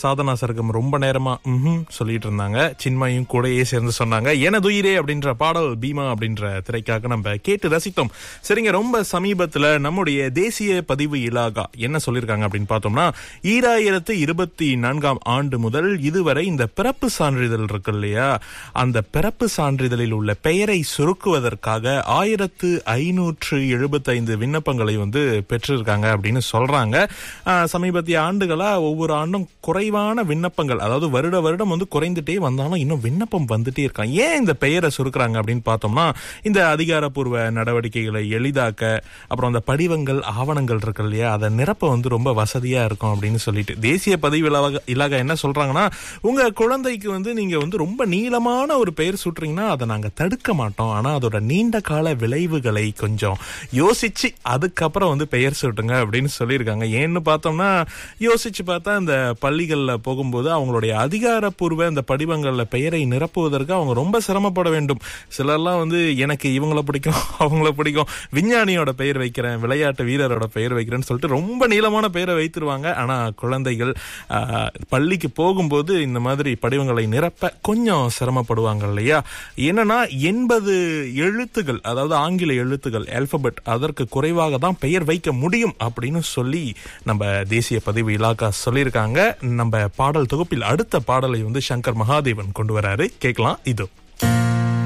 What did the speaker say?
சாதனா சர்க்கம் ரொம்ப நேரமா ம்ஹும் சொல்லிட்டு இருந்தாங்க சின்மயும் கூடயே சேர்ந்து சொன்னாங்க எனதுயிரே அப்படின்ற பாடல் பீமா அப்படின்ற திரைக்காக நம்ம கேட்டு ரசித்தோம் சரிங்க ரொம்ப சமீபத்துல நம்முடைய தேசிய பதிவு இலாகா என்ன சொல்லியிருக்காங்க அப்படின்னு பார்த்தோம்னா ஈராயிரத்து இருபத்தி நான்காம் ஆண்டு முதல் இதுவரை இந்த பிறப்பு சான்றிதழ் இருக்கு இல்லையா அந்த பிறப்பு சான்றிதழில் உள்ள பெயரை சுருக்குவதற்காக ஆயிரத்து ஐநூற்று எழுபத்தைந்து விண்ணப்பங்களை வந்து பெற்றிருக்காங்க அப்படின்னு சொல்றாங்க ஆஹ், சமீபத்திய ஆண்டுகளா ஒவ்வொரு ஆண்டும் குறைவான விண்ணப்பங்கள் அதாவது வருட வருடம் வந்து குறைந்துட்டே வந்தாலும் இன்னும் விண்ணப்பம் வந்துட்டே இருக்காங்க ஏன் இந்த பெயரை சுருக்குறாங்க அப்படின்னு பார்த்தோம்னா இந்த அதிகாரப்பூர்வ நடவடிக்கைகளை எளிதாக்க அப்புறம் அந்த படிவங்கள் ஆவணங்கள் இருக்கு இல்லையா அதை நிரப்ப வந்து ரொம்ப வசதியா இருக்கும் அப்படின்னு சொல்லிட்டு தேசிய பதிவு இலாகா இலாகா என்ன சொல்றாங்கன்னா உங்க குழந்தைக்கு வந்து நீங்க வந்து ரொம்ப நீளமான ஒரு பெயர் சுட்டுறீங்கன்னா அதை நாங்க தடுக்க மாட்டோம் ஆனா அதோட நீண்ட கால விளைவுகளை கொஞ்சம் யோசிச்சு அதுக்கப்புறம் வந்து பெயர் சூட்டுங்க அப்படின்னு சொல்லியிருக்காங்க ஏன்னு பார்த்தோம்னா யோசிச்சு பார்த்தா இந்த பள்ளிகள்ல போகும்போது அவங்களுடைய அதிகாரப்பூர்வ இந்த படிவங்கள்ல பெயரை நிரப்புவதற்கு அவங்க ரொம்ப சிரமப்பட வேண்டும் சிலர்லாம் வந்து எனக்கு இவங்கள பிடிக்கும் அவங்கள பிடிக்கும் விஞ்ஞானியோட பெயர் வைக்கிறேன் விளையாட்டு வீரரோட பெயர் வைக்கிறேன்னு சொல்லிட்டு ரொம்ப நீளமான பெயரை வைத்திருவாங்க ஆனா குழந்தைகள் ஆஹ், பள்ளிக்கு போகும்போது இந்த மாதிரி படிவங்களை நிரப்ப கொஞ்சம் சிரமப்படுவாங்க இல்லையா என்னன்னா எண்பது எழுத்துகள் அதாவது ஆங்கில எழுத்துகள் ஆல்பபெட் அதற்கு குறைவாக தான் பெயர் வைக்க முடியும் அப்படின்னு சொல்லி நம்ம தேசிய பதிவு இலாக்கா சொல்லியிருக்காங்க நம்ம பாடல் தொகுப்பில் அடுத்த பாடலை வந்து சங்கர் மகாதேவன் கொண்டு வராரு கேட்கலாம் இது